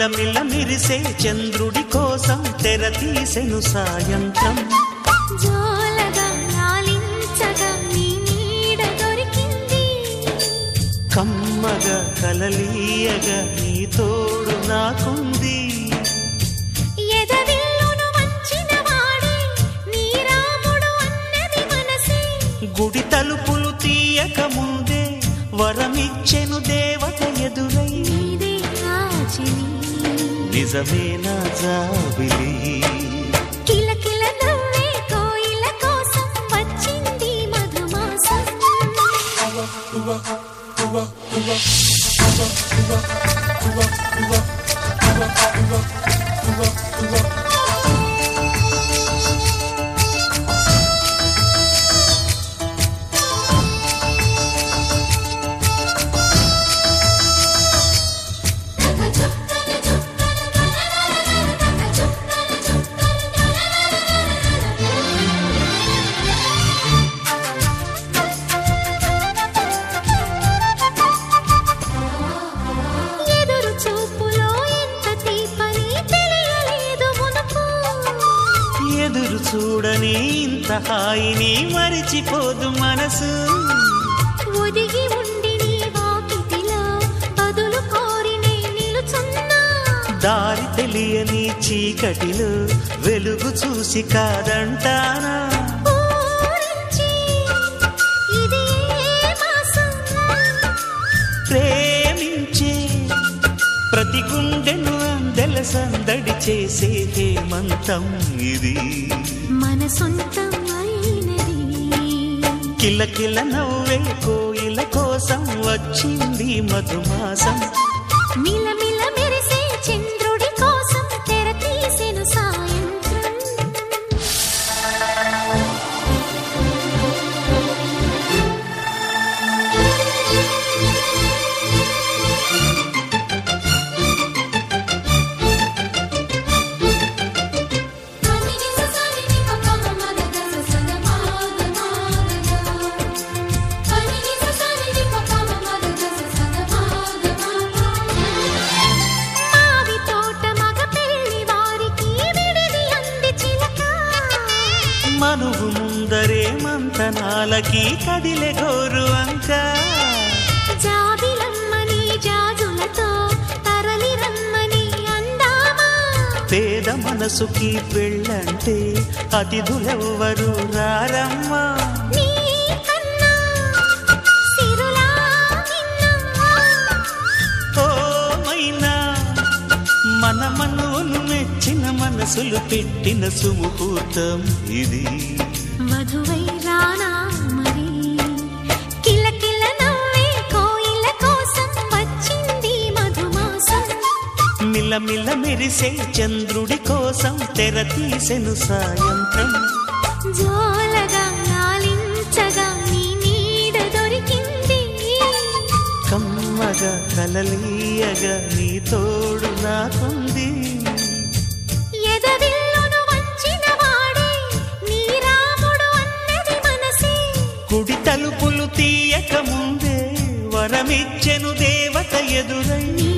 మిలమిల మిరిసే చంద్రుడి కోసం తెర తీసెను సాయంత్రం జోలగా లాలించగా నీ నీడ దొరికింది కమ్మగా కలలీయగా నీ తోడు నాకుంది ఎదవిల్లును వంచిన వాడే నీ రాముడు అన్నది మనసే గుడి తలుపులు తీయక ముందే వరమిచ్చెను దేవత ఎదురై నీదే రాజని నిజమేనా జాబిలి కిలకిల నవ్వే కోయిల కోసం వచ్చింది మధుమాసం ఎదురు చూపులో ఎంత తీపని తెలియలేదు మునుపు ఎదురు చూడని ఇంత హాయిని మరిచిపోదు మనసు ఒదిగి ఉండి నీ వాకిటిలో బదులు కోరి నే నిలుచున్నా దారి తెలియని చీకటిలో వెలుగు చూసి కాదంటానా ఊరించి ఇది ఏ మాసం ప్రేమించే ప్రతి గుండెను అందెల సందడి చేసే హేమంతం ఇది మన సొంతం అయినది కిలకిల నవ్వే కోయిల కోసం వచ్చింది మధుమాసం మిలమిల మెరిసే చంద్రుడి కోసం తెర తీసెను సాయంత్రం మావి తోట మగ పెళ్లి వారికి విడిది అంది చిలక మనువు ముందరే మంతనాలకి కదిలే గోరు అంక జాబిలమ్మని జాజులతో తరలి రమ్మని అందామా పేద మనసుకి పెళ్ళంటే అతిథులెవ్వరు రారమ్మా నీ కన్నా సిరులా నిన్నా ఓ మైనా మన మనవులు మెచ్చిన మనసులు పెట్టిన సుముహూర్తం ఇది వధువై రానా మరి కిలకిల నవ్వే కోయిల కోసం వచ్చింది మధుమాసం మిలమిల మెరిసే చంద్రుడి కోసం తెర తీసెను సాయంత్రం జోలగా లాలించగా నీ నీడ దొరికింది కమ్మగా కలలీయగా నీ తోడు నాకుంది ఎదవిల్లును వంచిన వాడే నీ రాముడు అన్నది మనసే కుడి తలుపులు తీయక ముందే వరమిచ్చెను దేవత ఎదురై నీ